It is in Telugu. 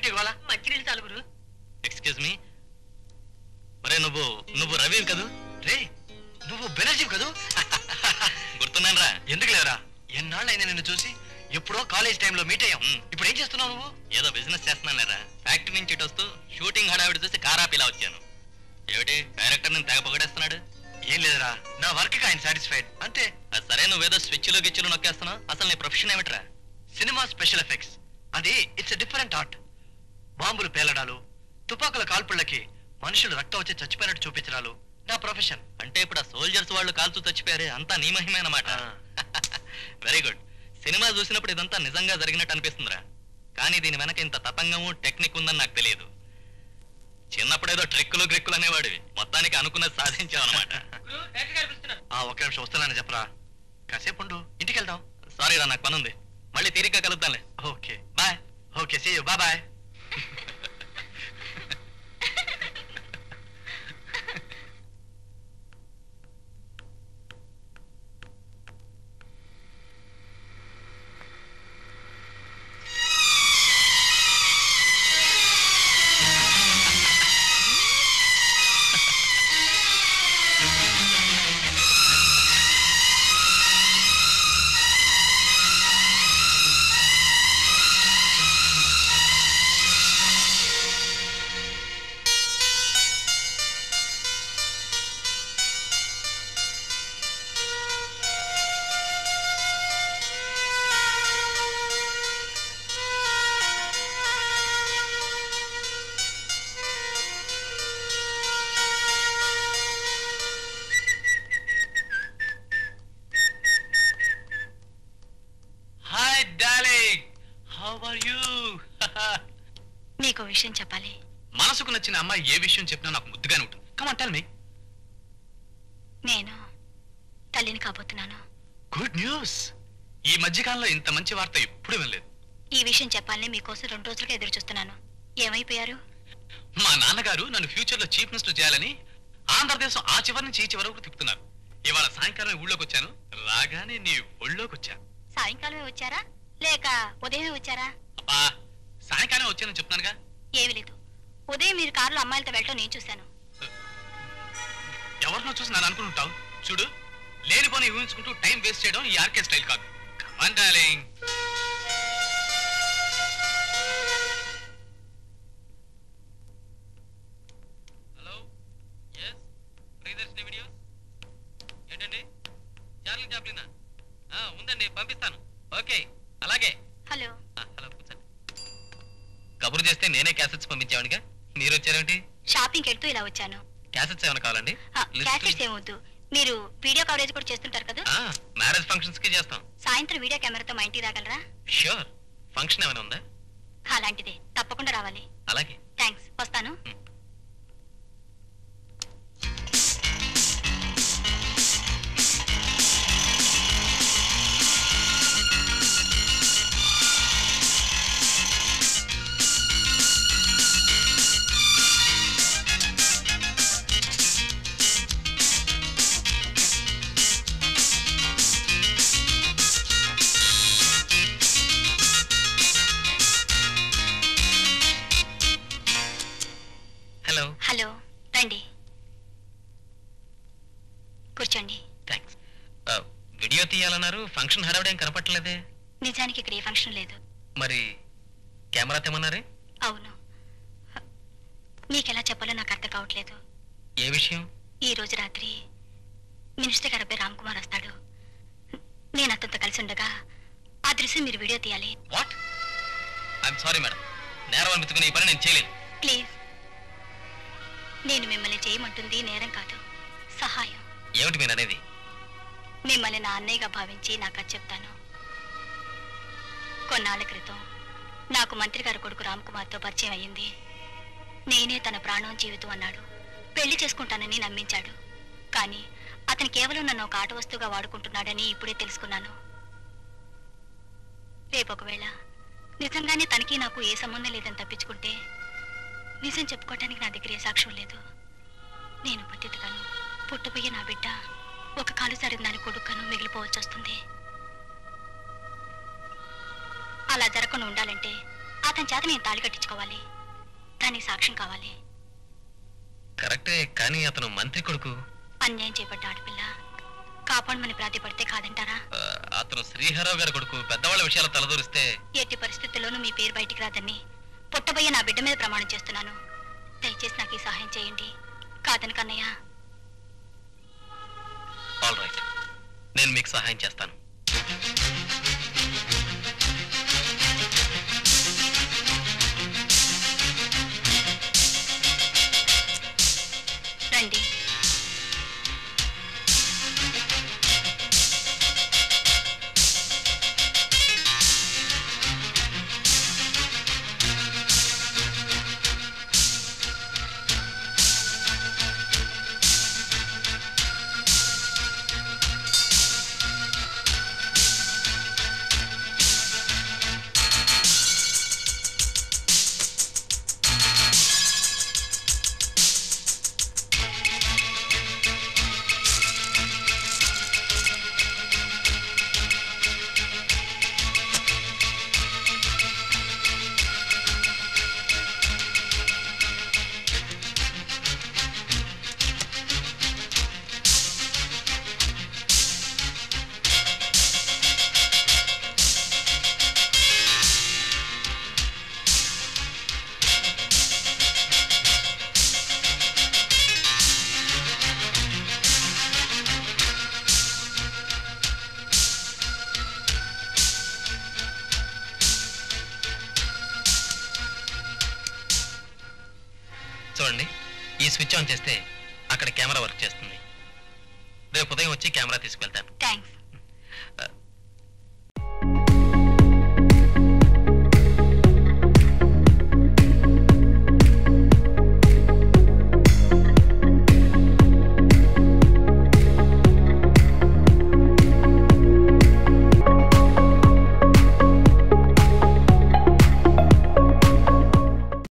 ఏంటి ఇవాళ మంచినీళ్ళు చాలు గురు ఎక్స్క్యూజ్ మీ మరే నువ్వు నువ్వు రవి కదూ రే నువ్వు బెనర్జీవ్ కదూ గుర్తున్నాను రా ఎందుకు లేరా ఎన్నాళ్ళైంది నిన్ను చూసి ఎప్పుడో కాలేజ్ టైంలో మీట్ అయ్యాం మ్. ఇప్పుడు ఏం చేస్తున్నావు నువ్వు ఏదో బిజినెస్ చేస్తున్నాను లేరా ఫ్యాక్టరీ నుంచి ఇటు వస్తూ షూటింగ్ హడావిడి చూసి కారాపిలా వచ్చాను ఏమిటి డైరెక్టర్ నేను తెగ పొగడేస్తున్నాడు ఏం లేదురా నా వర్క్ కి ఆయన సాటిస్ఫైడ్ అంతే అది సరే నువ్వేదో స్విచ్లు గిచ్చులు నొక్కేస్తున్నావు అసలు నీ ప్రొఫెషన్ ఏమిట్రా సినిమా స్పెషల్ ఎఫెక్ట్స్ అది ఇట్స్ డిఫరెంట్ ఆర్ట్ బాంబులు పేలడాలు తుపాకుల కాల్పుళ్ళకి మనుషులు రక్తం వచ్చి చచ్చిపోయినట్టు చూపించడాలు నా ప్రొఫెషన్ అంటే ఇప్పుడు ఆ సోల్జర్స్ వాళ్ళు కాల్చు చచ్చిపోయారే అంతా నీ మహిమేనమాట వెరీ గుడ్ సినిమా చూసినప్పుడు ఇదంతా నిజంగా జరిగినట్టు అనిపిస్తుందిరా కానీ దీని వెనక ఇంత తతంగము టెక్నిక్ ఉందని నాకు తెలియదు చిన్నప్పుడు ఏదో ట్రిక్కులు గ్రిక్కులు అనేవాడివి మొత్తానికి అనుకున్నది సాధించావు అనమాట గురు డైరెక్టర్ గారు పిలుస్తున్నారు ఆ ఒక్క నిమిషం వస్తున్నానని చెప్పరా కాసేపు ఉండు ఇంటికి వెళ్దాం సారీ రా నాకు పనుంది మళ్ళీ తీరిగ్గా కలుద్దాంలే okay bye okay see you bye bye hi darling how are you నీకు విషయం చెప్పాలి మనసుకు నచ్చిన అమ్మాయి ఏ విషయం చెప్పినా నాకు ముద్దుగానే ఉంటుంది కమాన్ టెల్ మీ నేను తల్లిని కాబోతున్నాను గుడ్ న్యూస్ ఈ మధ్యకాలంలో ఇంత మంచి వార్త ఎప్పుడు వినలేదు ఈ విషయం చెప్పాలని మీకోసం రెండు రోజులుగా ఎదురు చూస్తున్నాను ఏమైపోయారు మా నాన్నగారు నన్ను ఫ్యూచర్ లో చీఫ్ మినిస్టర్ చేయాలని ఆంధ్రదేశం ఆ చివరి నుంచి ఈ చివరి వరకు తిప్పుతున్నారు ఇవాళ సాయంకాలం ఊళ్ళోకి వచ్చాను రాగానే నీ ఒళ్ళోకి వచ్చాను సాయంకాలమే వచ్చారా లేక ఉదయమే వచ్చారా అబ్బా సాయంకాలం వచ్చానని చెప్తున్నానుగా ఏమీ లేదు ఉదయం మీరు కారులో అమ్మాయిలతో వెళ్ళటం నేను చూశాను ఎవరినో చూసి నన్ను అనుకుంటావు చూడు లేని పని ఊహించుకుంటూ టైం వేస్ట్ చేయడం ఈ ఆర్కే స్టైల్ కాదు come on darling hello yes Priyadarshini videos ఏంటండి చార్లీ చాప్లినా ఆ, ఉందండి పంపిస్తాను ఓకే అలాగే హలో ఆ, హలో కూర్చోండి కబురు చేస్తే నేనే క్యాసెట్స్ పంపించామనిగా మీరు వచ్చారేంటి షాపింగ్కి వెళ్తూ ఇలా వచ్చాను క్యాసెట్స్ ఏమైనా కావాలండి ఆ, లిస్ట్ క్యాసెట్స్ ఏమొద్దు మీరు వీడియో కవరేజ్ కూడా చేస్తుంటారు కదా ఆ, మ్యారేజ్ ఫంక్షన్స్ కి చేస్తాం సాయంత్రం వీడియో కెమెరాతో మా ఇంటికి రాగలరా ష్యూర్ ఫంక్షన్ ఏమైనా ఉందా అలాంటిదే తప్పకుండా రావాలి అలాగే థ్యాంక్స్ వస్తాను హలో హలో రండి కూర్చోండి థ్యాంక్స్ వీడియో తీయాలన్నారు ఫంక్షన్ హడావిడేం కనపట్టలేదే నిజానికి ఇక్కడ ఏ ఫంక్షన్ లేదు మరి కెమెరా తెమ్మన్నారే అవును మీకెలా చెప్పాలో నాకు అర్థం కావట్లేదు ఏ విషయం ఈ రోజు రాత్రి మినిస్టర్ గారు అబ్బాయి రామ్ కుమార్ వస్తాడు నేను అతనితో కలిసి ఉండగా ఆ దృశ్యం మీరు వీడియో తీయాలి వాట్ ఐఎమ్ సారీ మేడం నేరం అనిపించుకుని ఈ పని నేను చేయలేను ప్లీజ్ నేను మిమ్మల్ని చేయమంటుంది నేరం కాదు సహాయం ఏమిటి మీరు అనేది మిమ్మల్ని నా అన్నయ్యగా భావించి నాకు అది చెప్తాను కొన్నాళ్ల క్రితం నాకు మంత్రి గారి కొడుకు రామ్ కుమార్తో పరిచయం అయ్యింది నేనే తన ప్రాణం జీవితం అన్నాడు పెళ్లి చేసుకుంటానని నమ్మించాడు కానీ అతను కేవలం నన్ను ఒక ఆట వస్తువుగా వాడుకుంటున్నాడని ఇప్పుడే తెలుసుకున్నాను రేపు ఒకవేళ నిజంగానే తనకి నాకు ఏ సంబంధం లేదని తప్పించుకుంటే నిజం చెప్పుకోవటానికి నా దగ్గర ఏ సాక్ష్యం లేదు నేను పతితగాను పుట్టబోయే నా బిడ్డ ఒక కాలు సరిది దాని కొడుకను మిగిలిపోవచ్చి వస్తుంది అలా జరగకుండా ఉండాలంటే అతని చేత నేను తాళి కట్టించుకోవాలి దానికి సాక్ష్యం కావాలి కరెక్టే కానీ అతను మంత్రి కొడుకు అన్యాయం చేపడ్డ ఆడపిల్ల కాపాడమని ప్రాతిపడితే కాదంటారా ఆ, అతను శ్రీహరావు గారి కొడుకు పెద్దవాళ్ళ విషయాలు తలదూరిస్తే ఎట్టి పరిస్థితుల్లోనూ మీ పేరు బయటికి రాదని పుట్టబోయే నా బిడ్డ మీద ప్రమాణం చేస్తున్నాను దయచేసి నాకు ఈ సహాయం చేయండి కాదని కన్నయ్య ఆల్ రైట్ నేను మీకు సహాయం చేస్తాను రండి చూడండి ఈ స్విచ్ ఆన్ చేస్తే అక్కడ కెమెరా వర్క్ చేస్తుంది రేపు ఉదయం వచ్చి కెమెరా తీసుకెళ్తాను థ్యాంక్స్